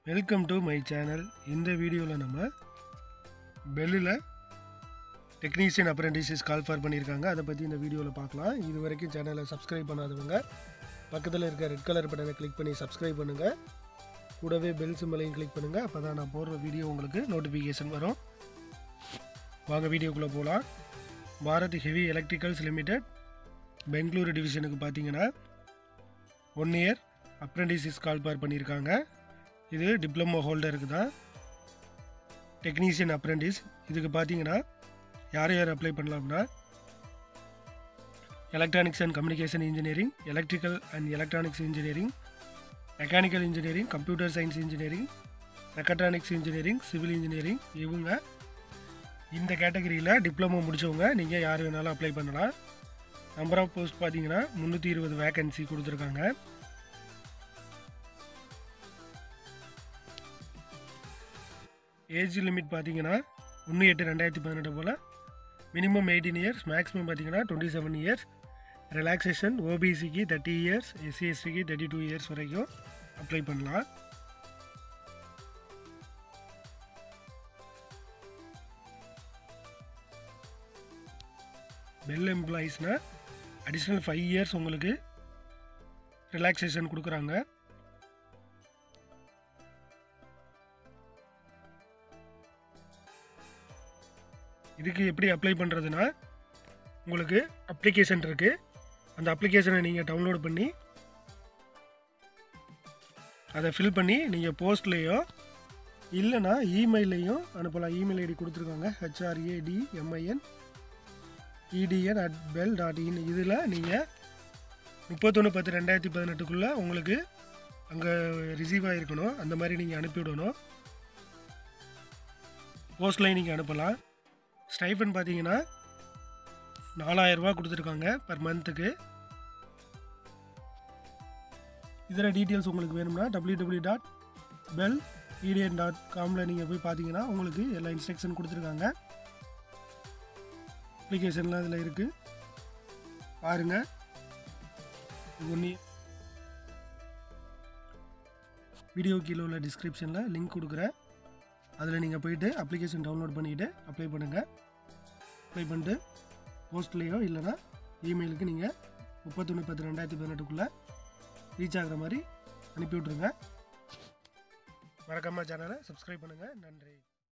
welcome to my channel இந்த வீடியோவில் நம்ம பெல்லில் டெக்னீஷியன் அப்ரெண்டிசஸ் கால் ஃபார் பண்ணியிருக்காங்க அதை பற்றி இந்த வீடியோவில் பார்க்கலாம் இது வரைக்கும் சேனலை சப்ஸ்கிரைப் பண்ணாதவங்க பக்கத்தில் இருக்க ரெட் கலர் பட்டனை கிளிக் பண்ணி சப்ஸ்கிரைப் பண்ணுங்கள் கூடவே பெல் சிம்பலையும் கிளிக் பண்ணுங்கள் அப்போ தான் நான் போடுற வீடியோ உங்களுக்கு நோட்டிஃபிகேஷன் வரும் வாங்க வீடியோக்குள்ளே போகலாம் Bharat heavy electricals limited Bengaluru டிவிஷனுக்கு பார்த்தீங்கன்னா ஒன் இயர் அப்ரெண்டிசஸ் கால் பார் பண்ணியிருக்காங்க இது டிப்ளமோ ஹோல்டருக்கு தான் டெக்னீஷியன் அப்ரெண்டிஸ் இதுக்கு பார்த்தீங்கன்னா யார் யார் அப்ளை பண்ணலாம்னா electronics and communication engineering electrical and electronics engineering mechanical engineering computer science engineering mechatronics engineering civil engineering இவங்க இந்த கேட்டகரியில் டிப்ளமோ முடித்தவங்க நீங்கள் யார் வேணாலும் அப்ளை பண்ணலாம் நம்பர் ஆஃப் போஸ்ட் பார்த்தீங்கன்னா முந்நூற்றி இருபது வேகன்சி கொடுத்துருக்காங்க ஏஜ் லிமிட் பார்த்தீங்கன்னா ஒன்று எட்டு ரெண்டாயிரத்தி பதினெட்டு போல் மினிமம் எயிட்டீன் இயர்ஸ் மேக்ஸிமம் பார்த்தீங்கன்னா டுவெண்ட்டி செவன் இயர்ஸ் ரிலாக்ஸேஷன் ஓபிசிக்கு தேர்ட்டி இயர்ஸ் எஸ்சி எஸ்டிக்கு தேர்ட்டி டூ இயர்ஸ் வரைக்கும் அப்ளை பண்ணலாம் பெல் எம்ப்ளாயீஸ்னால் அடிஷ்னல் ஃபைவ் இயர்ஸ் உங்களுக்கு ரிலாக்ஸேஷன் கொடுக்குறாங்க இதுக்கு எப்படி அப்ளை பண்ணுறதுனா உங்களுக்கு அப்ளிகேஷன் இருக்குது அந்த அப்ளிகேஷனை நீங்கள் டவுன்லோட் பண்ணி அதை ஃபில் பண்ணி நீங்கள் போஸ்ட்லேயோ இல்லைனா இமெயிலையும் அனுப்பலாம் இமெயில் ஐடி கொடுத்துருக்காங்க HRAD MIN EDN at BHEL dot in இதில் நீங்கள் முப்பத்தொன்று பத்து ரெண்டாயிரத்தி பதினெட்டுக்குள்ளே உங்களுக்கு அங்கே ரிசீவ் ஆகிருக்கணும் அந்த மாதிரி நீங்கள் அனுப்பிவிடணும் போஸ்ட்லேயும் நீங்கள் அனுப்பலாம் ஸ்டைஃபன் பார்த்தீங்கன்னா நாலாயிரரூபா கொடுத்துருக்காங்க பர் மந்த்துக்கு இதில் டீட்டெயில்ஸ் உங்களுக்கு வேணும்னா டபிள்யூ டபிள்யூ டாட் பெல் இடியன் டாட் காமில் நீங்கள் போய் பார்த்தீங்கன்னா உங்களுக்கு எல்லா இன்ஸ்ட்ரக்ஷன் கொடுத்துருக்காங்க அப்ளிகேஷன்லாம் இதில் இருக்குது பாருங்கள் ஒன்றி வீடியோ கீழே உள்ள டிஸ்கிரிப்ஷனில் லிங்க் கொடுக்குறேன் அதில் நீங்கள் போயிட்டு அப்ளிகேஷன் டவுன்லோட் பண்ணிவிட்டு அப்ளை பண்ணுங்கள் அப்ளை பண்ணிட்டு போஸ்ட்லேயோ இல்லைனா இமெயிலுக்கு நீங்கள் முப்பத்தொன்று பத்து ரெண்டாயிரத்தி பதினெட்டுக்குள்ளே ரீச் ஆகிற மாதிரி அனுப்பி விட்ருங்க மறக்காமல் சேனலை சப்ஸ்கிரைப் பண்ணுங்கள் நன்றி